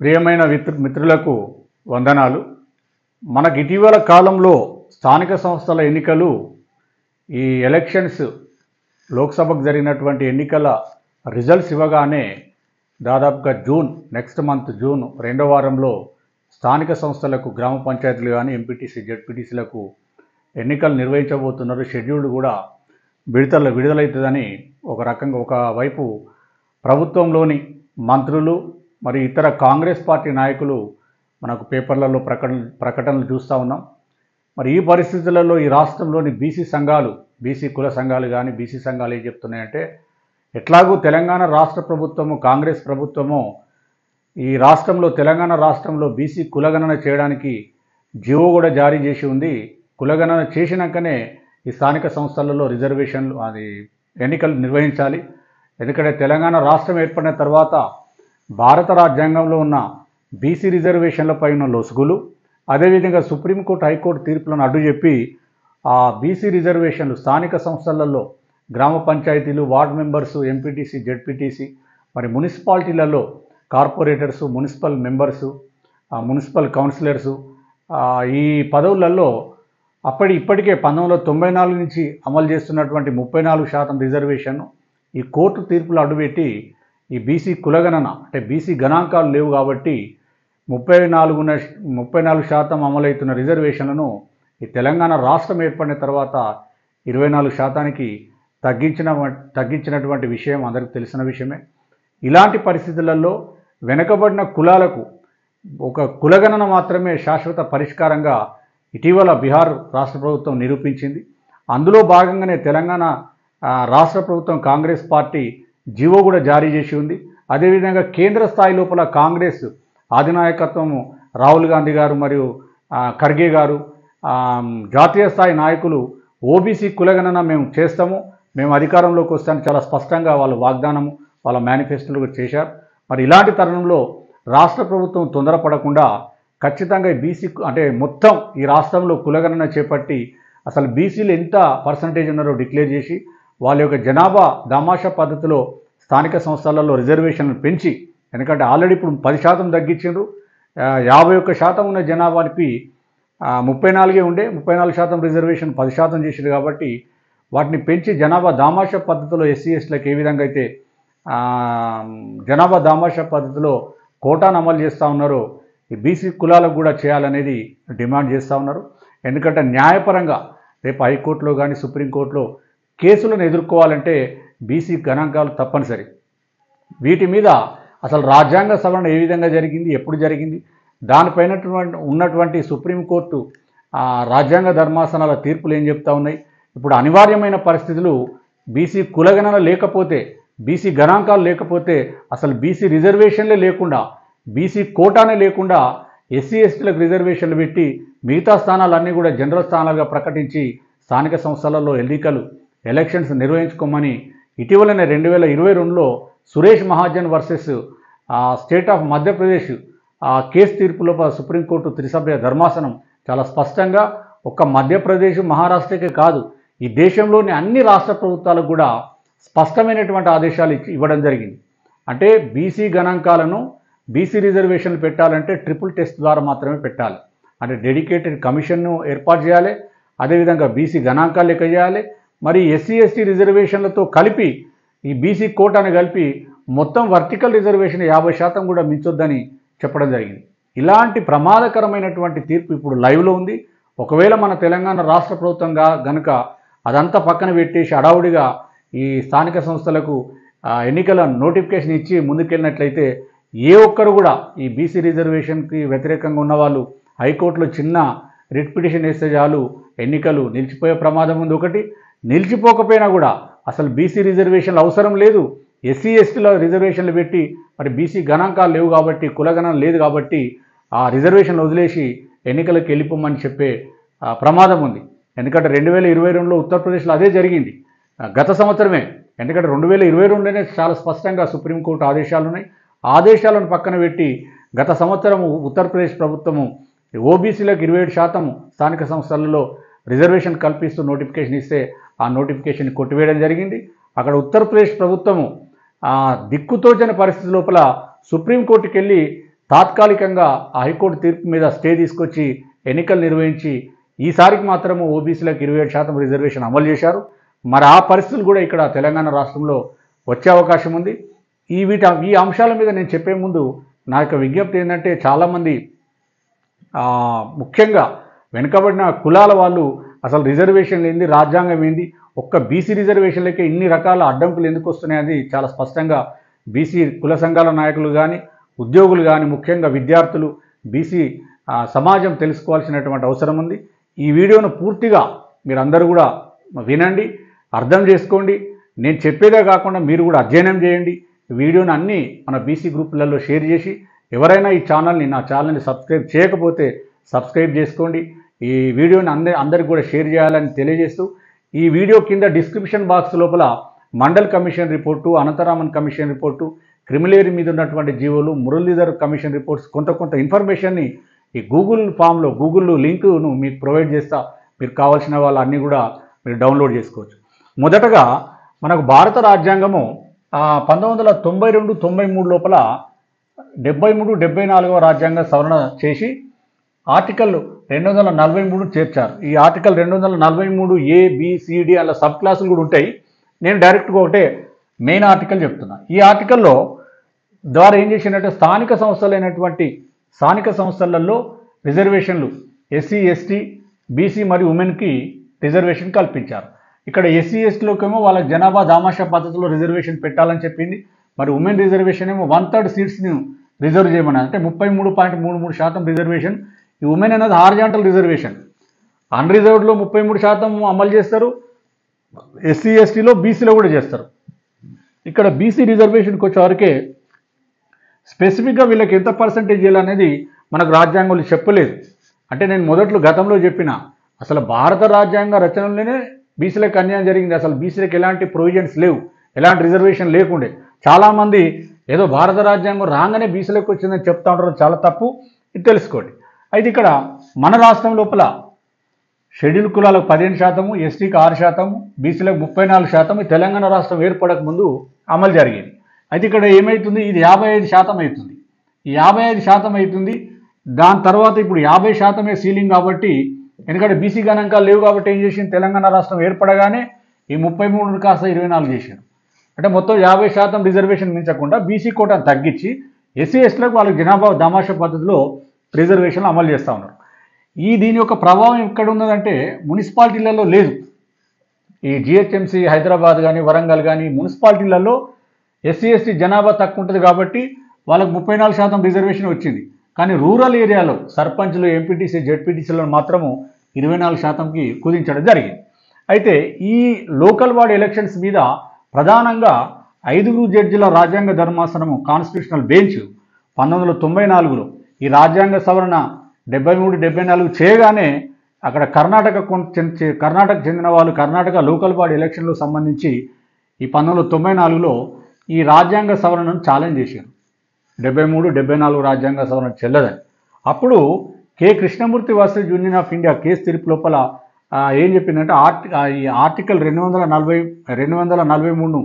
ప్రియమైన మిత్రు మిత్రులకు వందనాలు మనకు ఇటీవల కాలంలో స్థానిక సంస్థల ఎన్నికలు ఈ ఎలక్షన్స్ లోక్సభకు జరిగినటువంటి ఎన్నికల రిజల్ట్స్ ఇవ్వగానే దాదాపుగా జూన్ నెక్స్ట్ మంత్ జూన్ రెండో వారంలో స్థానిక సంస్థలకు గ్రామ పంచాయతీలు కానీ ఎంపీటీసీ జెడ్పీటీసీలకు ఎన్నికలు నిర్వహించబోతున్నారు షెడ్యూల్ కూడా విడుదల విడుదలవుతుందని ఒక రకంగా ఒక వైపు ప్రభుత్వంలోని మంత్రులు మరి ఇతర కాంగ్రెస్ పార్టీ నాయకులు మనకు పేపర్లలో ప్రకటన ప్రకటనలు చూస్తూ ఉన్నాం మరి ఈ పరిస్థితులలో ఈ రాష్ట్రంలోని బీసీ సంఘాలు బీసీ కుల సంఘాలు కానీ బీసీ సంఘాలు ఏం చెప్తున్నాయంటే ఎట్లాగూ తెలంగాణ రాష్ట్ర ప్రభుత్వము కాంగ్రెస్ ప్రభుత్వము ఈ రాష్ట్రంలో తెలంగాణ రాష్ట్రంలో బీసీ కులగణన చేయడానికి జివో కూడా జారీ చేసి ఉంది కులగణన చేసినాకనే ఈ స్థానిక సంస్థలలో రిజర్వేషన్లు అది ఎన్నికలు నిర్వహించాలి ఎందుకంటే తెలంగాణ రాష్ట్రం ఏర్పడిన తర్వాత భారత రాజ్యాంగంలో ఉన్న బీసీ రిజర్వేషన్లపై ఉన్న లొసుగులు అదేవిధంగా సుప్రీంకోర్టు హైకోర్టు తీర్పులను అడ్డు చెప్పి ఆ బీసీ రిజర్వేషన్లు స్థానిక సంస్థలలో గ్రామ పంచాయతీలు వార్డు మెంబర్సు ఎంపీటీసీ జెడ్పీటీసీ మరి మున్సిపాలిటీలలో కార్పొరేటర్సు మున్సిపల్ మెంబర్సు ఆ మున్సిపల్ కౌన్సిలర్సు ఆ, ఈ పదవులలో అప్పటి ఇప్పటికే పంతొమ్మిది వందల తొంభై నాలుగు నుంచి అమలు చేస్తున్నటువంటి ముప్పై నాలుగు శాతం రిజర్వేషన్ ఈ కోర్టు తీర్పులు అడ్డుపెట్టి ఈ బీసీ కులగణన అంటే బీసీ గణాంకాలు లేవు కాబట్టి ముప్పై నాలుగున ముప్పై నాలుగు శాతం అమలవుతున్న రిజర్వేషన్లను ఈ తెలంగాణ రాష్ట్రం ఏర్పడిన తర్వాత ఇరవై నాలుగు శాతానికి తగ్గించిన తగ్గించినటువంటి విషయం అందరికీ తెలిసిన విషయమే ఇలాంటి పరిస్థితులలో వెనుకబడిన కులాలకు ఒక కులగణన మాత్రమే శాశ్వత పరిష్కారంగా ఇటీవల బీహార్ రాష్ట్ర ప్రభుత్వం నిరూపించింది అందులో భాగంగానే తెలంగాణ ఆ, రాష్ట్ర ప్రభుత్వం కాంగ్రెస్ పార్టీ జీవో కూడా జారీ చేసి ఉంది అదేవిధంగా కేంద్ర స్థాయి లోపల కాంగ్రెస్ అధినాయకత్వము రాహుల్ గాంధీ గారు మరియు ఆ, ఖర్గే గారు ఆ, జాతీయ స్థాయి నాయకులు ఓబీసీ కులగణన మేము చేస్తాము మేము అధికారంలోకి వస్తామని చాలా స్పష్టంగా వాళ్ళ వాగ్దానము వాళ్ళ మేనిఫెస్టోలో కూడా చేశారు మరి ఇలాంటి తరుణంలో రాష్ట్ర ప్రభుత్వం తొందరపడకుండా ఖచ్చితంగా ఈ బీసీ అంటే మొత్తం ఈ రాష్ట్రంలో కులగణన చేపట్టి అసలు బీసీలు ఎంత పర్సంటేజ్ ఉన్నారో డిక్లేర్ చేసి వాళ్ళ యొక్క జనాభా దామాషా పద్ధతిలో స్థానిక సంస్థలలో రిజర్వేషన్లు పెంచి ఎందుకంటే ఆల్రెడీ ఇప్పుడు పది శాతం తగ్గించారు యాభై ఒక్క శాతం ఉన్న జనాభాకి ఆ, ముప్పై నాలుగే ఉండే ముప్పై నాలుగు శాతం రిజర్వేషన్ పది శాతం చేసింది కాబట్టి వాటిని పెంచి జనాభా దామాషా పద్ధతిలో ఎస్సీ ఎస్టీలకు ఏ విధంగా అయితే ఆ, జనాభా దామాషా పద్ధతిలో కోటాను అమలు చేస్తూ ఉన్నారో ఈ బీసీ కులాలకు కూడా చేయాలనేది డిమాండ్ చేస్తూ ఉన్నారు ఎందుకంటే న్యాయపరంగా రేపు హైకోర్టులో కానీ సుప్రీంకోర్టులో కేసులను ఎదుర్కోవాలంటే బీసీ గణాంకాలు తప్పనిసరి వీటి మీద అసలు రాజ్యాంగ సవరణ ఏ విధంగా జరిగింది ఎప్పుడు జరిగింది దానిపైన ఉన్నటువంటి సుప్రీంకోర్టు ఆ, రాజ్యాంగ ధర్మాసనాల తీర్పులు ఏం చెప్తా ఉన్నాయి ఇప్పుడు అనివార్యమైన పరిస్థితులు బీసీ కులగణన లేకపోతే బీసీ గణాంకాలు లేకపోతే అసలు బీసీ రిజర్వేషన్లే లేకుండా బీసీ కోటానే లేకుండా ఎస్సీ ఎస్టీలకు రిజర్వేషన్లు పెట్టి మిగతా స్థానాలన్నీ కూడా జనరల్ స్థానాలుగా ప్రకటించి స్థానిక సంస్థలలో ఎన్నికలు ఎలక్షన్స్ నిర్వహించుకోమని ఇటీవలనే రెండు వేల ఇరవై రెండులో Suresh Mahajan versus state of Madhya Pradesh ఆ కేసు తీర్పులో సుప్రీంకోర్టు త్రిసభ్య ధర్మాసనం చాలా స్పష్టంగా ఒక్క మధ్యప్రదేశ్ మహారాష్ట్రకే కాదు ఈ దేశంలోని అన్ని రాష్ట్ర ప్రభుత్వాలకు కూడా స్పష్టమైనటువంటి ఆదేశాలు ఇచ్చి ఇవ్వడం జరిగింది అంటే బీసీ గణాంకాలను బీసీ రిజర్వేషన్లు పెట్టాలంటే ట్రిపుల్ టెస్ట్ ద్వారా మాత్రమే పెట్టాలి అంటే డెడికేటెడ్ కమిషన్ను ఏర్పాటు చేయాలి అదేవిధంగా బీసీ గణాంకాలు లెక్క చేయాలి మరి ఎస్సీ ఎస్టీ రిజర్వేషన్లతో కలిపి ఈ బీసీ కోటాను కలిపి మొత్తం వర్టికల్ రిజర్వేషన్ యాభై శాతం కూడా మించొద్దని చెప్పడం జరిగింది ఇలాంటి ప్రమాదకరమైనటువంటి తీర్పు ఇప్పుడు లైవ్లో ఉంది ఒకవేళ మన తెలంగాణ రాష్ట్ర ప్రభుత్వంగా గనుక అదంతా పక్కన పెట్టేసి హడావుడిగా ఈ స్థానిక సంస్థలకు ఆ, ఎన్నికల నోటిఫికేషన్ ఇచ్చి ముందుకెళ్ళినట్లయితే ఏ ఒక్కరు కూడా ఈ బీసీ రిజర్వేషన్కి వ్యతిరేకంగా ఉన్న వాళ్ళు హైకోర్టులో చిన్న రిట్ పిటిషన్ వేస్తే చాలు ఎన్నికలు నిలిచిపోయే ప్రమాదం ఉంది ఒకటి నిలిచిపోకపోయినా కూడా అసలు బీసీ రిజర్వేషన్లు అవసరం లేదు ఎస్సీ ఎస్టీల రిజర్వేషన్లు పెట్టి మరి బీసీ గణాంకాలు లేవు కాబట్టి కులగణం లేదు కాబట్టి ఆ రిజర్వేషన్లు వదిలేసి ఎన్నికలకు వెళ్ళిపోమని చెప్పే ఆ, ప్రమాదం ఉంది ఎందుకంటే రెండు వేల ఇరవై రెండులో ఉత్తరప్రదేశ్లో అదే జరిగింది ఆ, గత సంవత్సరమే ఎందుకంటే రెండు వేల ఇరవై రెండులోనే చాలా స్పష్టంగా సుప్రీంకోర్టు ఆదేశాలు ఉన్నాయి ఆదేశాలను పక్కన పెట్టి గత సంవత్సరం ఉత్తరప్రదేశ్ ప్రభుత్వము ఓబీసీలకు ఇరవై ఏడు శాతం స్థానిక సంస్థలలో రిజర్వేషన్ కల్పిస్తూ నోటిఫికేషన్ ఇస్తే ఆ నోటిఫికేషన్ కొట్టివేయడం జరిగింది అక్కడ ఉత్తరప్రదేశ్ ప్రభుత్వము ఆ దిక్కుతోచని పరిస్థితి లోపల సుప్రీంకోర్టుకి వెళ్ళి తాత్కాలికంగా ఆ హైకోర్టు తీర్పు మీద స్టే తీసుకొచ్చి ఎన్నికలు నిర్వహించి ఈసారికి మాత్రము ఓబీసీలకు ఇరవై ఏడు శాతం రిజర్వేషన్ అమలు చేశారు మరి ఆ పరిస్థితులు కూడా ఇక్కడ తెలంగాణ రాష్ట్రంలో వచ్చే అవకాశం ఉంది ఈ వీటి ఈ అంశాల మీద నేను చెప్పే ముందు నా యొక్క విజ్ఞప్తి ఏంటంటే చాలామంది ఆ, ముఖ్యంగా వెనుకబడిన కులాల వాళ్ళు అసలు రిజర్వేషన్లు ఏంది రాజ్యాంగం ఏంది ఒక్క బీసీ రిజర్వేషన్లకే ఇన్ని రకాల అడ్డంకులు ఎందుకు వస్తున్నాయని చాలా స్పష్టంగా బీసీ కుల సంఘాల నాయకులు కానీ ఉద్యోగులు కానీ ముఖ్యంగా విద్యార్థులు బీసీ ఆ, సమాజం తెలుసుకోవాల్సినటువంటి అవసరం ఉంది ఈ వీడియోను పూర్తిగా మీరందరూ కూడా వినండి అర్థం చేసుకోండి నేను చెప్పేదే కాకుండా మీరు కూడా అధ్యయనం చేయండి ఈ వీడియోని అన్నీ మన బీసీ గ్రూపులలో షేర్ చేసి ఎవరైనా ఈ ఛానల్ని నా ఛానల్ని సబ్స్క్రైబ్ చేయకపోతే సబ్స్క్రైబ్ చేసుకోండి ఈ వీడియోని అందరి అందరికి కూడా షేర్ చేయాలని తెలియజేస్తూ ఈ వీడియో కింద డిస్క్రిప్షన్ బాక్స్ లోపల Mandal commission report Anantharaman commission report క్రిమిలేరి మీద ఉన్నటువంటి జీవోలు మురళీధర్ కమిషన్ రిపోర్ట్స్ కొంత కొంత ఇన్ఫర్మేషన్ని ఈ గూగుల్ ఫామ్లో గూగుల్ లింకును మీకు ప్రొవైడ్ చేస్తా మీరు కావాల్సిన వాళ్ళు అన్నీ కూడా మీరు డౌన్లోడ్ చేసుకోవచ్చు మొదటగా మనకు భారత రాజ్యాంగము ఆ, పంతొమ్మిది వందల తొంభై రెండు తొంభై మూడు లోపల డెబ్బై మూడు డెబ్బై నాలుగవ రాజ్యాంగ సవరణ చేసి ఆర్టికల్ రెండు వందల నలభై మూడు చేర్చారు ఈ ఆర్టికల్ రెండు వందల నలభై మూడు ఏ బిసిడి అలా సబ్ క్లాసులు కూడా ఉంటాయి నేను డైరెక్ట్గా ఒకటే మెయిన్ ఆర్టికల్ చెప్తున్నా ఈ ఆర్టికల్లో ద్వారా ఏం చేసినట్టే స్థానిక సంస్థలైనటువంటి స్థానిక సంస్థలలో రిజర్వేషన్లు ఎస్సీ ఎస్టీ బీసీ మరియు ఉమెన్కి రిజర్వేషన్ కల్పించారు ఇక్కడ ఎస్సీ ఎస్టీలోకేమో వాళ్ళ జనాభా దామాషా పద్ధతిలో రిజర్వేషన్ పెట్టాలని చెప్పింది మరి ఉమెన్ రిజర్వేషన్ ఏమో వన్ థర్డ్ సీట్స్ని రిజర్వ్ చేయమని అంటే ముప్పై మూడు పాయింట్ మూడు మూడు శాతం రిజర్వేషన్ ఈ ఉమెన్ అనేది హార్జాంటల్ రిజర్వేషన్ అన్రిజర్వ్డ్లో ముప్పై మూడు శాతం అమలు చేస్తారు ఎస్సీ ఎస్టీలో బీసీలో కూడా చేస్తారు ఇక్కడ బీసీ రిజర్వేషన్కి వచ్చేవరకే స్పెసిఫిక్గా వీళ్ళకి ఎంత పర్సంటేజ్ ఇవ్వాలనేది మనకు రాజ్యాంగంలో చెప్పలేదు అంటే నేను మొదట్లో గతంలో చెప్పిన అసలు భారత రాజ్యాంగ రచనలోనే బీసీలకు అన్యాయం జరిగింది అసలు బీసీలకు ఎలాంటి ప్రొవిజన్స్ లేవు ఎలాంటి రిజర్వేషన్ లేకుండే చాలామంది ఏదో భారత రాజ్యాంగం రాగానే బీసీలకు వచ్చిందని చెప్తా ఉంటారు చాలా తప్పు ఇది తెలుసుకోండి అయితే ఇక్కడ మన రాష్ట్రం లోపల షెడ్యూల్ కులాలకు పదిహేను శాతము ఎస్టీకి ఆరు శాతము బీసీలకు ముప్పై నాలుగు శాతం ఈ తెలంగాణ రాష్ట్రం ఏర్పడక ముందు అమలు జరిగేది అయితే ఇక్కడ ఏమవుతుంది ఇది యాభై ఐదు శాతం అవుతుంది ఈ యాభై ఐదు శాతం అవుతుంది దాని తర్వాత ఇప్పుడు యాభై శాతమే సీలింగ్ కాబట్టి ఎందుకంటే బీసీ గణాంకాలు లేవు కాబట్టి ఏం చేసింది తెలంగాణ రాష్ట్రం ఏర్పడగానే ఈ ముప్పై మూడు కాస్త ఇరవై నాలుగు చేశారు అంటే మొత్తం యాభై శాతం రిజర్వేషన్ మించకుండా బీసీ కోటాను తగ్గించి ఎస్సీ ఎస్టీలకు వాళ్ళకి జనాభా దామాషా పద్ధతిలో రిజర్వేషన్లు అమలు చేస్తూ ఉన్నారు ఈ దీని యొక్క ప్రభావం ఎక్కడ ఉన్నదంటే మున్సిపాలిటీలలో లేదు ఈ జిహెచ్ఎంసీ హైదరాబాద్ కానీ వరంగల్ కానీ మున్సిపాలిటీలలో ఎస్సీ ఎస్టీ జనాభా తక్కువ ఉంటుంది కాబట్టి వాళ్ళకి ముప్పై నాలుగు శాతం రిజర్వేషన్ వచ్చింది కానీ రూరల్ ఏరియాలో సర్పంచ్లు ఎంపీటీసీ జెడ్పీటీసీలను మాత్రము ఇరవై నాలుగు శాతంకి కుదించడం జరిగింది అయితే ఈ లోకల్ వార్డ్ ఎలక్షన్స్ మీద ప్రధానంగా ఐదుగురు జడ్జిల రాజ్యాంగ ధర్మాసనము కాన్స్టిట్యూషనల్ బెంచ్ పంతొమ్మిది వందల తొంభై నాలుగులో ఈ రాజ్యాంగ సవరణ డెబ్బై మూడు డెబ్బై నాలుగు చేయగానే అక్కడ కర్ణాటక కొన్- చెంది- చె- కర్ణాటక చెందిన వాళ్ళు కర్ణాటక లోకల్ బాడీ ఎలక్షన్లకు సంబంధించి ఈ పంతొమ్మిది వందల తొంభై నాలుగులో ఈ రాజ్యాంగ సవరణను ఛాలెంజ్ చేశారు డెబ్బై మూడు డెబ్బై నాలుగు రాజ్యాంగ సవరణ చెల్లదని అప్పుడు K Krishnamurthy versus union of India case తీర్పు లోపల ఆ, ఏం చెప్పిందంటే ఆర్టి ఆ, ఈ ఆర్టికల్ రెండు వందల నలభై రెండు వందల నలభై మూడును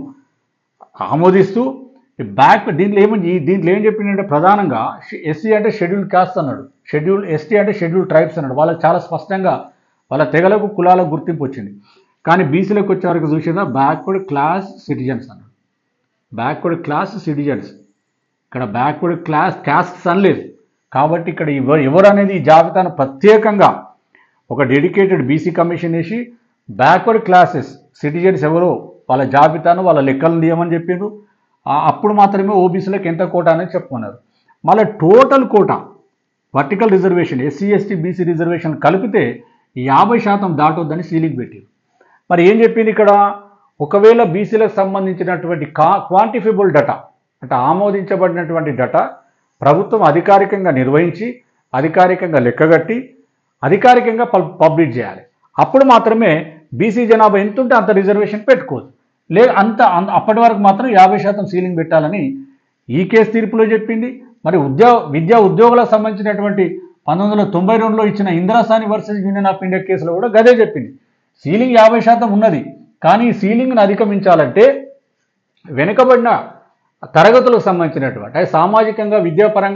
ఆమోదిస్తూ ఈ బ్యాక్ దీంట్లో ఏమని ఈ దీంట్లో ఏం చెప్పిందంటే ప్రధానంగా ఎస్సీ అంటే షెడ్యూల్ కాస్ట్ అన్నాడు షెడ్యూల్ ఎస్టీ అంటే షెడ్యూల్ ట్రైబ్స్ అన్నాడు వాళ్ళకి చాలా స్పష్టంగా వాళ్ళ తెగలకు కులాలకు గుర్తింపు వచ్చింది కానీ బీసీలకు వచ్చే వరకు చూసేదా బ్యాక్వర్డ్ క్లాస్ సిటిజన్స్ అన్నాడు బ్యాక్వర్డ్ క్లాస్ సిటిజన్స్ ఇక్కడ బ్యాక్వర్డ్ క్లాస్ క్యాస్ట్స్ అనలేదు కాబట్టి ఇక్కడ ఎవరు ఎవరు అనేది ఈ జాబితాను ప్రత్యేకంగా ఒక డెడికేటెడ్ బీసీ కమిషన్ వేసి బ్యాక్వర్డ్ క్లాసెస్ సిటిజన్స్ ఎవరో వాళ్ళ జాబితాను వాళ్ళ లెక్కలను తీయమని చెప్పిండ్రు ఆ- అప్పుడు మాత్రమే ఓబీసీలకు ఎంత కోట అనేది చెప్పుకున్నారు మళ్ళీ total quota vertical reservation SC ST BC reservation కలిపితే యాభై శాతం దాటొద్దని సీలింగ్ పెట్టారు మరి ఏం చెప్పింది ఇక్కడ ఒకవేళ బీసీలకు సంబంధించినటువంటి కా క్వాంటిఫిబుల్ డటా అంటే ఆమోదించబడినటువంటి డటా ప్రభుత్వం అధికారికంగా నిర్వహించి అధికారికంగా లెక్కగట్టి అధికారికంగా పబ్- పబ్లిష్ చేయాలి అప్పుడు మాత్రమే బీసీ జనాభా ఎంత ఉంటే అంత రిజర్వేషన్ పెట్టుకోవచ్చు లే అంత అం- అప్పటి వరకు మాత్రం యాభై శాతం సీలింగ్ పెట్టాలని ఈ కేసు తీర్పులో చెప్పింది మరి ఉద్యోగ విద్యా ఉద్యోగులకు సంబంధించినటువంటి పంతొమ్మిది వందల తొంభై రెండులో ఇచ్చిన Indra Sawhney versus union of India కేసులో కూడా గదే చెప్పింది సీలింగ్ యాభై శాతం ఉన్నది కానీ ఈ సీలింగ్ను అధిగమించాలంటే వెనుకబడిన తరగతులకు సంబంధించినటువంటి అంటే సామాజికంగా విద్యాపరంగా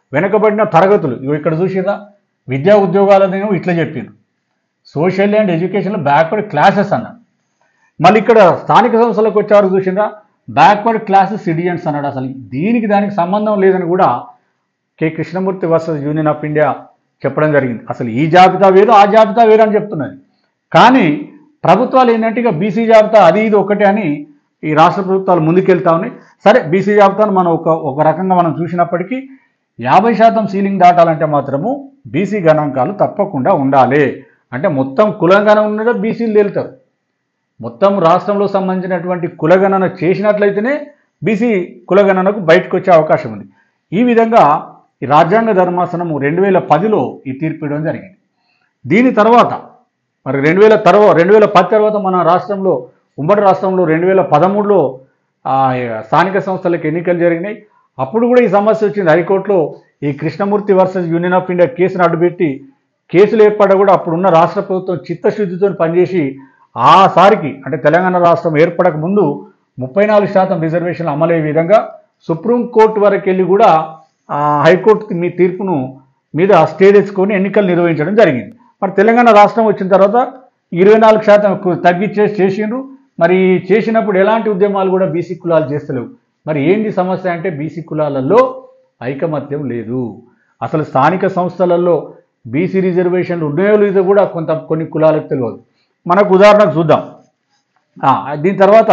వెనుకబడిన తరగతులు ఇగో ఇక్కడ చూసిరా విద్యా ఉద్యోగాలనేమో ఇట్లా చెప్పిండ్రు సోషల్ అండ్ ఎడ్యుకేషన్లో బ్యాక్వర్డ్ క్లాసెస్ అన్నాడు మళ్ళీ ఇక్కడ స్థానిక సంస్థలకు వచ్చేవారు చూసిండ్రా బ్యాక్వర్డ్ క్లాసెస్ సిటిజన్స్ అన్నాడు అసలు దీనికి దానికి సంబంధం లేదని కూడా K Krishnamurthy versus union of India చెప్పడం జరిగింది అసలు ఈ జాబితా వేరు ఆ జాబితా వేరు అని చెప్తున్నది కానీ ప్రభుత్వాలు ఏంటంటే ఇక బీసీ జాబితా అది ఇది ఒకటే అని ఈ రాష్ట్ర ప్రభుత్వాలు ముందుకెళ్తా ఉన్నాయి సరే బీసీ జాబితాను మనం ఒక ఒక రకంగా మనం చూసినప్పటికీ యాభై శాతం సీలింగ్ దాటాలంటే మాత్రము బీసీ గణాంకాలు తప్పకుండా ఉండాలి అంటే మొత్తం కులంగానే ఉన్నదో బీసీలు తేలుతారు మొత్తం రాష్ట్రంలో సంబంధించినటువంటి కులగణన చేసినట్లయితేనే బీసీ కులగణనకు బయటకు వచ్చే అవకాశం ఉంది ఈ విధంగా ఈ రాజ్యాంగ ధర్మాసనము రెండు వేల పదిలో ఈ తీర్పు ఇవ్వడం జరిగింది దీని తర్వాత మరి రెండు వేల తర్వాత రెండు వేల పది తర్వాత మన రాష్ట్రంలో ఉమ్మడి రాష్ట్రంలో రెండు వేల పదమూడులో ఆ, స్థానిక సంస్థలకు ఎన్నికలు జరిగినాయి అప్పుడు కూడా ఈ సమస్య వచ్చింది హైకోర్టులో ఈ Krishnamurthy versus union of India కేసును అడ్డుపెట్టి కేసులు ఏర్పడ్డ కూడా అప్పుడున్న రాష్ట్ర ప్రభుత్వం చిత్తశుద్ధితో పనిచేసి ఆ సారికి అంటే తెలంగాణ రాష్ట్రం ఏర్పడక ముందు ముప్పై నాలుగు శాతం రిజర్వేషన్లు అమలయ్యే విధంగా సుప్రీంకోర్టు వరకు వెళ్ళి కూడా ఆ హైకోర్టు మీ తీర్పును మీద స్టే తెచ్చుకొని ఎన్నికలు నిర్వహించడం జరిగింది మరి తెలంగాణ రాష్ట్రం వచ్చిన తర్వాత ఇరవై నాలుగు శాతం కు- తగ్గించేసి చేసిండ్రు మరి చేసినప్పుడు ఎలాంటి ఉద్యమాలు కూడా బీసీ కులాలు చేస్తలేవు మరి ఏంటి సమస్య అంటే బీసీ కులాలలో ఐకమత్యం లేదు అసలు స్థానిక సంస్థలలో బీసీ రిజర్వేషన్లు ఉన్నాయో లేదో కూడా కొంత కొన్ని కులాలకు తెలియదు మనకు ఉదాహరణకు చూద్దాం ఆ, దీని తర్వాత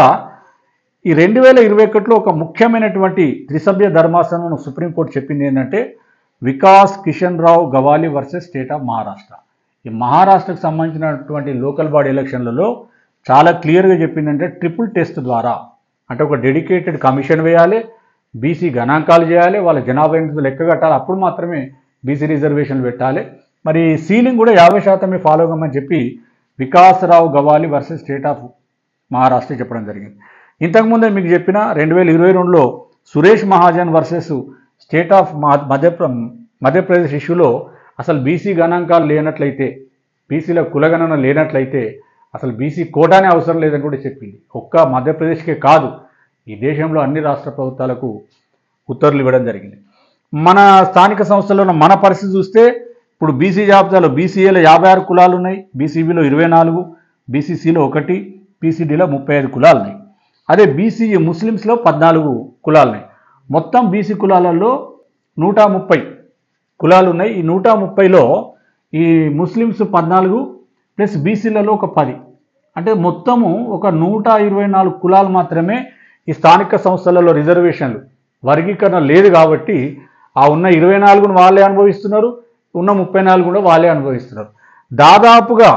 ఈ రెండు వేల ఇరవై ఒకటిలో ఒక ముఖ్యమైనటువంటి త్రిసభ్య ధర్మాసనం సుప్రీంకోర్టు చెప్పింది ఏంటంటే Vikas Kishan Rao Gawali versus state of Maharashtra ఈ మహారాష్ట్రకు సంబంధించినటువంటి లోకల్ బాడీ ఎలక్షన్లలో చాలా క్లియర్గా చెప్పిందంటే ట్రిపుల్ టెస్ట్ ద్వారా అంటే ఒక డెడికేటెడ్ కమిషన్ వేయాలి బీసీ గణాంకాలు చేయాలి వాళ్ళ జనాభా ఎంత లెక్క కట్టాలి అప్పుడు మాత్రమే బీసీ రిజర్వేషన్లు పెట్టాలి మరి సీలింగ్ కూడా యాభై శాతమే ఫాలో కమ్మని చెప్పి Vikasa Rao గవాలి versus state of Maharashtra చెప్పడం జరిగింది ఇంతకుముందే మీకు చెప్పిన రెండు వేల ఇరవై రెండులో Suresh Mahajan versus state of మహ- మధ్యప్ర మధ్యప్రదేశ్ ఇష్యూలో అసలు బీసీ గణాంకాలు లేనట్లయితే బీసీల కులగణన లేనట్లయితే అసలు బీసీ కోటానే అవసరం లేదని కూడా చెప్పింది ఒక్క మధ్యప్రదేశ్కే కాదు ఈ దేశంలో అన్ని రాష్ట్ర ప్రభుత్వాలకు ఉత్తర్వులు ఇవ్వడం జరిగింది మన స్థానిక సంస్థల్లో ఉన్న మన పరిస్థితి చూస్తే ఇప్పుడు బీసీ జాబితాలో బీసీఏలో యాభై ఆరు కులాలు ఉన్నాయి బీసీబీలో ఇరవై నాలుగు బీసీసీలో ఒకటి పీసీడీలో ముప్పై ఐదు కులాలు ఉన్నాయి అదే బీసీఈ ముస్లిమ్స్లో పద్నాలుగు కులాలు ఉన్నాయి మొత్తం బీసీ కులాలలో నూట ముప్పై కులాలు ఉన్నాయి ఈ నూట ముప్పైలో ఈ ముస్లిమ్స్ పద్నాలుగు ప్లస్ బీసీలలో ఒక పది అంటే మొత్తము ఒక నూట ఇరవై నాలుగు కులాలు మాత్రమే ఈ స్థానిక సంస్థలలో రిజర్వేషన్లు వర్గీకరణ లేదు కాబట్టి ఆ ఉన్న ఇరవై నాలుగును వాళ్ళే అనుభవిస్తున్నారు ఉన్న ముప్పై నాలుగు కూడా వాళ్ళే అనుభవిస్తున్నారు దాదాపుగా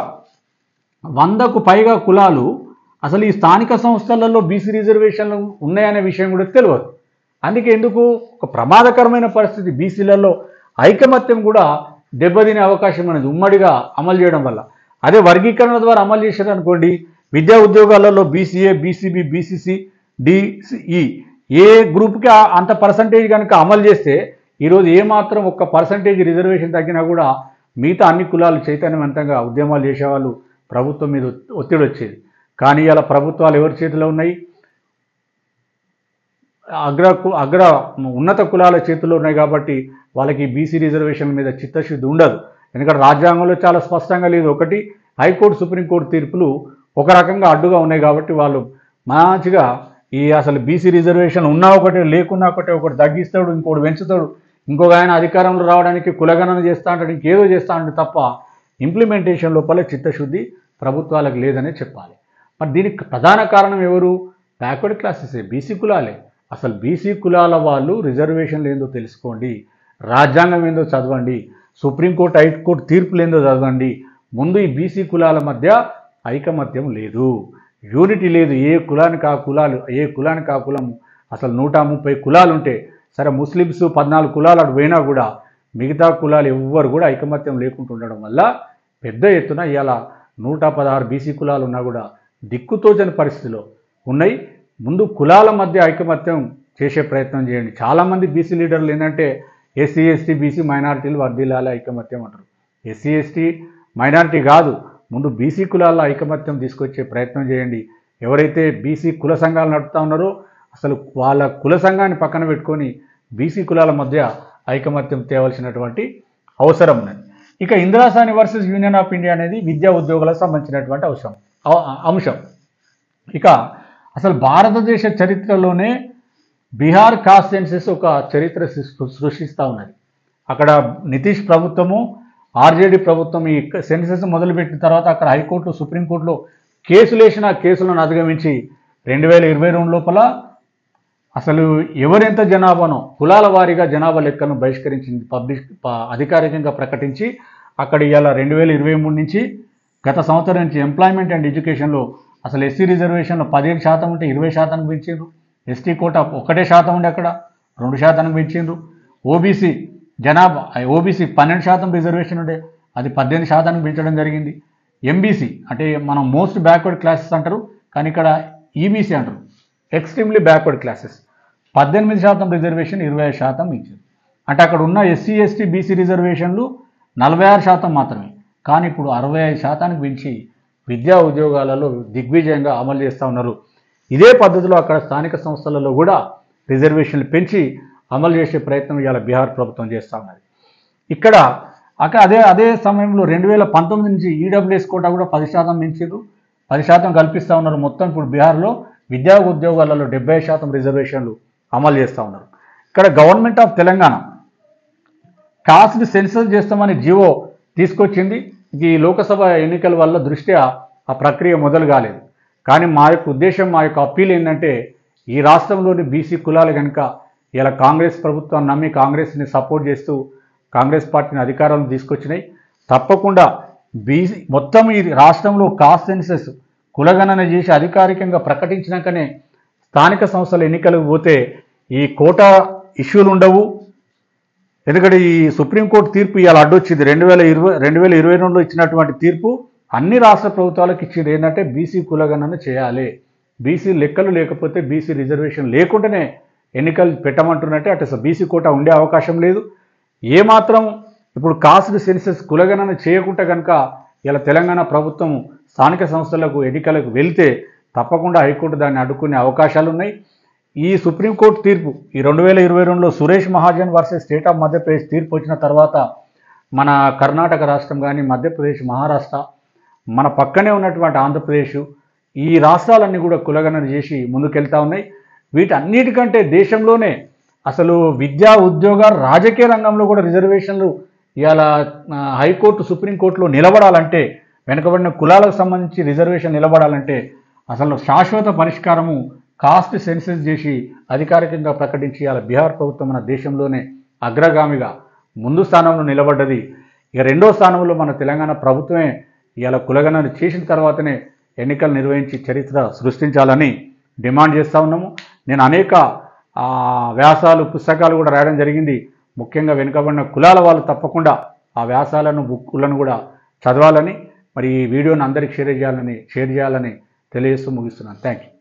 వందకు పైగా కులాలు అసలు ఈ స్థానిక సంస్థలలో బీసీ రిజర్వేషన్లు ఉన్నాయనే విషయం కూడా తెలియదు అందుకే ఎందుకు ఒక ప్రమాదకరమైన పరిస్థితి బీసీలలో ఐకమత్యం కూడా దెబ్బతినే అవకాశం అనేది ఉమ్మడిగా అమలు చేయడం వల్ల అదే వర్గీకరణ ద్వారా అమలు చేశారు అనుకోండి విద్యా ఉద్యోగాలలో BCA BCB BCC DCE A గ్రూప్కి ఆ- అంత పర్సంటేజ్ కనుక అమలు చేస్తే ఈరోజు ఏమాత్రం ఒక్క పర్సంటేజ్ రిజర్వేషన్ తగ్గినా కూడా మిగతా అన్ని కులాలు చైతన్యవంతంగా ఉద్యమాలు చేసేవాళ్ళు ప్రభుత్వం మీద ఒత్తి- ఒత్తిడి వచ్చేది కానీ ఇలా ప్రభుత్వాలు ఎవరి చేతిలో ఉన్నాయి అగ్ర కు- అగ్ర ఉన్నత కులాల చేతుల్లో ఉన్నాయి కాబట్టి వాళ్ళకి బీసీ రిజర్వేషన్ మీద చిత్తశుద్ధి ఉండదు ఎందుకంటే రాజ్యాంగంలో చాలా స్పష్టంగా లేదు ఒకటి హైకోర్టు సుప్రీంకోర్టు తీర్పులు ఒక రకంగా అడ్డుగా ఉన్నాయి కాబట్టి వాళ్ళు మంచిగా ఈ అసలు బీసీ రిజర్వేషన్ ఉన్నా ఒకటి లేకున్నా ఒకటి ఒకటి తగ్గిస్తాడు ఇంకోటి పెంచుతాడు ఇంకొక ఆయన అధికారంలో రావడానికి కులగణన చేస్తా అంటాడు ఇంకేదో చేస్తా అంటే తప్ప ఇంప్లిమెంటేషన్ లోపల చిత్తశుద్ధి ప్రభుత్వాలకు లేదనే చెప్పాలి మరి దీనికి ప్రధాన కారణం ఎవరు బ్యాక్వర్డ్ క్లాసెస్ బీసీ కులాలే అసలు బీసీ కులాల వాళ్ళు రిజర్వేషన్లు ఏందో తెలుసుకోండి రాజ్యాంగం ఏందో చదవండి సుప్రీంకోర్టు హైకోర్టు తీర్పులు ఏందో చదవండి ముందు ఈ బీసీ కులాల మధ్య ఐకమత్యం లేదు యూనిటీ లేదు ఏ కులానికి ఆ కులాలు ఏ కులానికి ఆ కులము అసలు నూట ముప్పై కులాలు ఉంటే సరే ముస్లిమ్స్ పద్నాలుగు కులాలు అటు పోయినా కూడా మిగతా కులాలు ఎవ్వరు కూడా ఐకమత్యం లేకుండా ఉండడం వల్ల పెద్ద ఎత్తున ఇవాళ నూట పదహారు బీసీ కులాలు ఉన్నా కూడా దిక్కుతోచని పరిస్థితిలో ఉన్నాయి ముందు కులాల మధ్య ఐకమత్యం చేసే ప్రయత్నం చేయండి చాలామంది బీసీ లీడర్లు ఏంటంటే ఎస్సీ ఎస్టీ బీసీ మైనారిటీలు వర్ధిల్లాలి ఐకమత్యం అంటారు ఎస్సీ ఎస్టీ మైనారిటీ కాదు ముందు బీసీ కులాల ఐకమత్యం తీసుకొచ్చే ప్రయత్నం చేయండి ఎవరైతే బీసీ కుల సంఘాలు నడుపుతా ఉన్నారో అసలు వాళ్ళ కుల సంఘాన్ని పక్కన పెట్టుకొని బీసీ కులాల మధ్య ఐకమత్యం తేవలసినటువంటి అవసరం ఉన్నది ఇక ఇందిరాసాని వర్సెస్ యూనియన్ ఆఫ్ ఇండియా అనేది విద్యా ఉద్యోగులకు సంబంధించినటువంటి అవసరం అవ- అంశం ఇక అసలు భారతదేశ చరిత్రలోనే బీహార్ కాస్ట్ సెన్సెస్ ఒక చరిత్ర సృ- సృష్టిస్తూ ఉన్నది అక్కడ నితీష్ ప్రభుత్వము ఆర్జేడీ ప్రభుత్వం ఈ సెన్సెస్ మొదలుపెట్టిన తర్వాత అక్కడ హైకోర్టు సుప్రీంకోర్టులో కేసులు వేసిన కేసులను అధిగమించి రెండు వేల ఇరవై రెండు లోపల అసలు ఎవరెంత జనాభానో కులాల వారీగా జనాభా లెక్కలను బహిష్కరించింది పబ్లిక్ ప- అధికారికంగా ప్రకటించి అక్కడ ఇవాళ రెండు వేల ఇరవై మూడు నుంచి గత సంవత్సరం నుంచి ఎంప్లాయ్మెంట్ అండ్ ఎడ్యుకేషన్లో అసలు ఎస్సీ రిజర్వేషన్లో పదిహేడు శాతం ఉంటే ఇరవై శాతానికి పెంచిండ్రు ఎస్టీ కోట ఒకటే శాతం ఉండే అక్కడ రెండు శాతానికి పెంచిండ్రు ఓబీసీ జనాభా ఓబీసీ పన్నెండు శాతం రిజర్వేషన్ ఉండే అది పద్దెనిమిది శాతానికి పెంచడం జరిగింది ఎంబీసీ అంటే మనం మోస్ట్ బ్యాక్వర్డ్ క్లాసెస్ అంటారు కానీ ఇక్కడ ఈబీసీ అంటారు ఎక్స్ట్రీమ్లీ బ్యాక్వర్డ్ క్లాసెస్ పద్దెనిమిది శాతం రిజర్వేషన్ ఇరవై ఐదు శాతం ఇచ్చింది అంటే అక్కడ ఉన్న ఎస్సీ ఎస్టీ బీసీ రిజర్వేషన్లు నలభై ఆరు శాతం మాత్రమే కానీ ఇప్పుడు అరవై ఐదు శాతానికి పెంచి విద్యా ఉద్యోగాలలో దిగ్విజయంగా అమలు చేస్తూ ఉన్నారు ఇదే పద్ధతిలో అక్కడ స్థానిక సంస్థలలో కూడా రిజర్వేషన్లు పెంచి అమలు చేసే ప్రయత్నం ఇవాళ బీహార్ ప్రభుత్వం చేస్తూ ఉన్నది ఇక్కడ అక్క అదే అదే సమయంలో రెండు వేల పంతొమ్మిది నుంచి ఈడబ్ల్యూఎస్ కోటా కూడా పది శాతం పెంచారు పది శాతం కల్పిస్తూ ఉన్నారు మొత్తం ఇప్పుడు బీహార్లో విద్యా ఉద్యోగాలలో డెబ్బై శాతం రిజర్వేషన్లు అమలు చేస్తూ ఉన్నారు ఇక్కడ government of Telangana cost census చేస్తామని జీవో తీసుకొచ్చింది ఈ లోకసభ ఎన్నికల వల్ల దృష్ట్యా ఆ ప్రక్రియ మొదలు కాలేదు కానీ మా యొక్క ఉద్దేశం మా యొక్క అప్పీల్ ఏంటంటే ఈ రాష్ట్రంలోని బీసీ కులాలు కనుక ఇలా కాంగ్రెస్ ప్రభుత్వం నమ్మి కాంగ్రెస్ని సపోర్ట్ చేస్తూ కాంగ్రెస్ పార్టీని అధికారంలో తీసుకొచ్చినాయి తప్పకుండా బీసీ మొత్తం ఈ రాష్ట్రంలో కాస్ట్ సెన్సెస్ కులగణన చేసి అధికారికంగా ప్రకటించినాకనే స్థానిక సంస్థల ఎన్నికలకు పోతే ఈ కోటా ఇష్యూలు ఉండవు ఎందుకంటే ఈ సుప్రీంకోర్టు తీర్పు ఇవాళ అడ్డొచ్చింది రెండు వేల ఇరవై రెండు వేల ఇరవై రెండులో ఇచ్చినటువంటి తీర్పు అన్ని రాష్ట్ర ప్రభుత్వాలకు ఇచ్చింది ఏంటంటే బీసీ కులగణన చేయాలి బీసీ లెక్కలు లేకపోతే బీసీ రిజర్వేషన్ లేకుండానే ఎన్నికలు పెట్టమంటున్నట్టే అటు అసలు బీసీ కోటా ఉండే అవకాశం లేదు ఏమాత్రం ఇప్పుడు కాస్ట్ సెన్సెస్ కులగణన చేయకుండా కనుక ఇలా తెలంగాణ ప్రభుత్వం స్థానిక సంస్థలకు ఎన్నికలకు వెళ్తే తప్పకుండా హైకోర్టు దాన్ని అడ్డుకునే అవకాశాలు ఉన్నాయి ఈ సుప్రీంకోర్టు తీర్పు ఈ రెండు వేల ఇరవై రెండులో Suresh Mahajan versus state of Madhya Pradesh తీర్పు వచ్చిన తర్వాత మన కర్ణాటక రాష్ట్రం కానీ మధ్యప్రదేశ్ మహారాష్ట్ర మన పక్కనే ఉన్నటువంటి ఆంధ్రప్రదేశ్ ఈ రాష్ట్రాలన్నీ కూడా కులగణన చేసి ముందుకెళ్తా ఉన్నాయి వీటన్నిటికంటే దేశంలోనే అసలు విద్యా ఉద్యోగ రాజకీయ రంగంలో కూడా రిజర్వేషన్లు ఇవాళ ఆ, హైకోర్టు సుప్రీంకోర్టులో నిలబడాలంటే వెనుకబడిన కులాలకు సంబంధించి రిజర్వేషన్ నిలబడాలంటే అసలు శాశ్వత పరిష్కారము కాస్ట్ సెన్సెస్ చేసి అధికారికంగా ప్రకటించి ఇవాళ బీహార్ ప్రభుత్వం మన దేశంలోనే అగ్రగామిగా ముందు స్థానంలో నిలబడ్డది ఇక రెండో స్థానంలో మన తెలంగాణ ప్రభుత్వమే ఇవాళ కులగణన చేసిన తర్వాతనే ఎన్నికలు నిర్వహించి చరిత్ర సృష్టించాలని డిమాండ్ చేస్తూ ఉన్నాము నేను అనేక ఆ, వ్యాసాలు పుస్తకాలు కూడా రాయడం జరిగింది ముఖ్యంగా వెనుకబడిన కులాల వాళ్ళు తప్పకుండా ఆ వ్యాసాలను బుక్కులను కూడా చదవాలని మరి ఈ వీడియోని అందరికి షేర్ చేయాలని షేర్ చేయాలని తెలియజేస్తూ ముగిస్తున్నాను థ్యాంక్ యూ